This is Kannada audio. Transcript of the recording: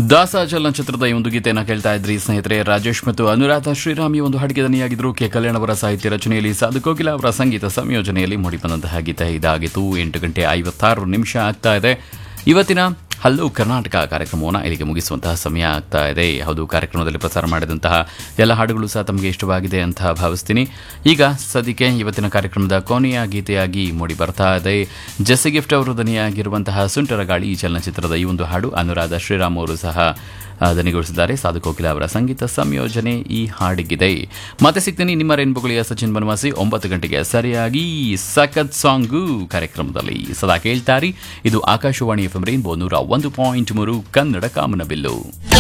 ದಾಸ ಚಲನಚಿತ್ರದ ಈ ಒಂದು ಗೀತೆಯನ್ನು ಕೇಳ್ತಾ ಇದ್ರಿ ಸ್ನೇಹಿತರೆ ರಾಜೇಶ್ ಮತ್ತು ಅನುರಾಧ ಶ್ರೀರಾಮ್ ಈ ಒಂದು ಹಾಡಿಗೆ ದನಿಯಾಗಿದ್ರು ಕೆ ಕಲ್ಯಾಣ್ ಅವರ ಸಾಹಿತ್ಯ ರಚನೆಯಲ್ಲಿ ಸಾಧು ಕೋಕಿಲ ಅವರ ಸಂಗೀತ ಸಂಯೋಜನೆಯಲ್ಲಿ ಮೂಡಿಬಂದಂತಹ ಗೀತೆ ಇದಾಗಿತ್ತು ಎಂಟು ಗಂಟೆ ಐವತ್ತಾರು ನಿಮಿಷ ಆಗ್ತಾ ಇದೆ ಇವತ್ತಿನ ಹಲೋ ಕರ್ನಾಟಕ ಕಾರ್ಯಕ್ರಮವನ್ನು ಇಲ್ಲಿಗೆ ಮುಗಿಸುವಂತಹ ಸಮಯ ಆಗ್ತಾ ಇದೆ ಹೌದು ಕಾರ್ಯಕ್ರಮದಲ್ಲಿ ಪ್ರಸಾರ ಮಾಡಿದಂತಹ ಎಲ್ಲ ಹಾಡುಗಳು ಸಹ ತಮಗೆ ಇಷ್ಟವಾಗಿದೆ ಅಂತ ಭಾವಿಸ್ತೀನಿ ಈಗ ಸದ್ಯಕ್ಕೆ ಇವತ್ತಿನ ಕಾರ್ಯಕ್ರಮದ ಕೊನೆಯ ಗೀತೆಯಾಗಿ ಮೂಡಿ ಬರ್ತಾ ಇದೆ ಜೆಸ್ಸಿ ಗಿಫ್ಟ್ ಅವರು ದನಿಯಾಗಿರುವಂತಹ ಸುಂಟರ ಗಾಳಿ ಈ ಚಲನಚಿತ್ರದ ಈ ಒಂದು ಹಾಡು ಅನುರಾಧ ಶ್ರೀರಾಮ್ ಅವರು ಸಹ ಆ, ದನಿಗೊಳಿಸಿದ್ದಾರೆ ಸಾಧು ಕೋಕಿಲ ಅವರ ಸಂಗೀತ ಸಂಯೋಜನೆ ಈ ಹಾಡಿಗಿದೆ ಮತ್ತೆ ಸಿಗ್ತೀನಿ ನಿಮ್ಮ ರೇನ್ಬುಗಳಿಯ ಸಚಿನ್ ಬನವಾಸಿ ಒಂಬತ್ತು ಗಂಟೆಗೆ ಸರಿಯಾಗಿ ಸಖತ್ ಸಾಂಗು ಕಾರ್ಯಕ್ರಮದಲ್ಲಿ ಸದಾ ಕೇಳ್ತಾರಿ ಇದು ಆಕಾಶವಾಣಿ ಎಫ್ ಎಂ ರೇನ್ಬೋ ನೂರ ಒಂದು ಪಾಯಿಂಟ್ ಮೂರು ಕನ್ನಡ ಕಾಮನಬಿಲ್ಲು